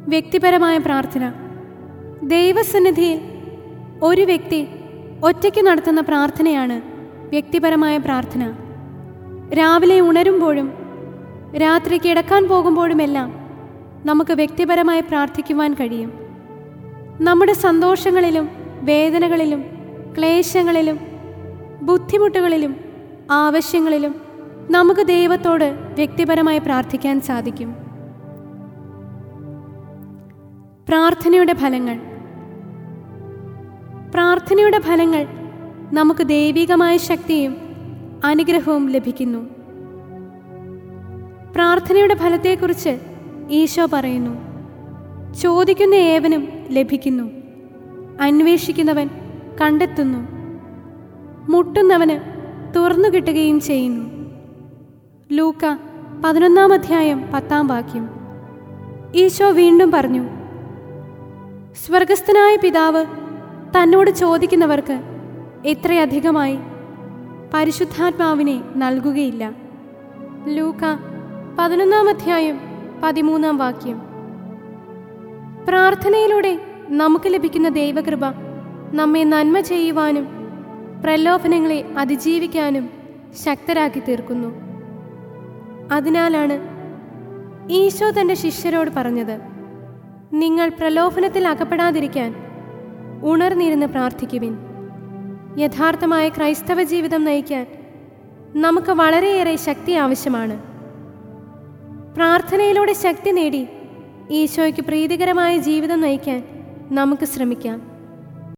വ്യക്തിപരമായ പ്രാർത്ഥന ദൈവസന്നിധിയിൽ ഒരു വ്യക്തി ഒറ്റയ്ക്ക് നടത്തുന്ന പ്രാർത്ഥനയാണ് വ്യക്തിപരമായ പ്രാർത്ഥന രാവിലെ ഉണരുമ്പോഴും രാത്രി കിടക്കാൻ പോകുമ്പോഴുമെല്ലാം നമുക്ക് വ്യക്തിപരമായി പ്രാർത്ഥിക്കുവാൻ കഴിയും നമ്മുടെ സന്തോഷങ്ങളിലും വേദനകളിലും ക്ലേശങ്ങളിലും ബുദ്ധിമുട്ടുകളിലും ആവശ്യങ്ങളിലും നമുക്ക് ദൈവത്തോട് വ്യക്തിപരമായി പ്രാർത്ഥിക്കാൻ സാധിക്കും പ്രാർത്ഥനയുടെ ഫലങ്ങൾ പ്രാർത്ഥനയുടെ ഫലങ്ങൾ നമുക്ക് ദൈവികമായ ശക്തിയും അനുഗ്രഹവും ലഭിക്കുന്നു പ്രാർത്ഥനയുടെ ഫലത്തെക്കുറിച്ച് ഈശോ പറയുന്നു ചോദിക്കുന്ന ഏവനും ലഭിക്കുന്നു അന്വേഷിക്കുന്നവൻ കണ്ടെത്തുന്നു മുട്ടുന്നവന് തുറന്നു കിട്ടുകയും ചെയ്യുന്നു ലൂക്ക പതിനൊന്നാം അധ്യായം പത്താം വാക്യം ഈശോ വീണ്ടും പറഞ്ഞു സ്വർഗസ്ഥനായ പിതാവ് തന്നോട് ചോദിക്കുന്നവർക്ക് എത്രയധികമായി പരിശുദ്ധാത്മാവിനെ നൽകുകയില്ല ലൂക്ക പതിനൊന്നാം അധ്യായം പതിമൂന്നാം വാക്യം പ്രാർത്ഥനയിലൂടെ നമുക്ക് ലഭിക്കുന്ന ദൈവകൃപ നമ്മെ നന്മ ചെയ്യുവാനും പ്രലോഭനങ്ങളെ അതിജീവിക്കാനും ശക്തരാക്കി തീർക്കുന്നു അതിനാലാണ് ഈശോ തൻ്റെ ശിഷ്യരോട് പറഞ്ഞത് നിങ്ങൾ പ്രലോഭനത്തിൽ അകപ്പെടാതിരിക്കാൻ ഉണർന്നിരുന്ന് പ്രാർത്ഥിക്കുവിൻ യഥാർത്ഥമായ ക്രൈസ്തവ ജീവിതം നയിക്കാൻ നമുക്ക് വളരെയേറെ ശക്തി ആവശ്യമാണ് പ്രാർത്ഥനയിലൂടെ ശക്തി നേടി ഈശോയ്ക്ക് പ്രീതികരമായ ജീവിതം നയിക്കാൻ നമുക്ക് ശ്രമിക്കാം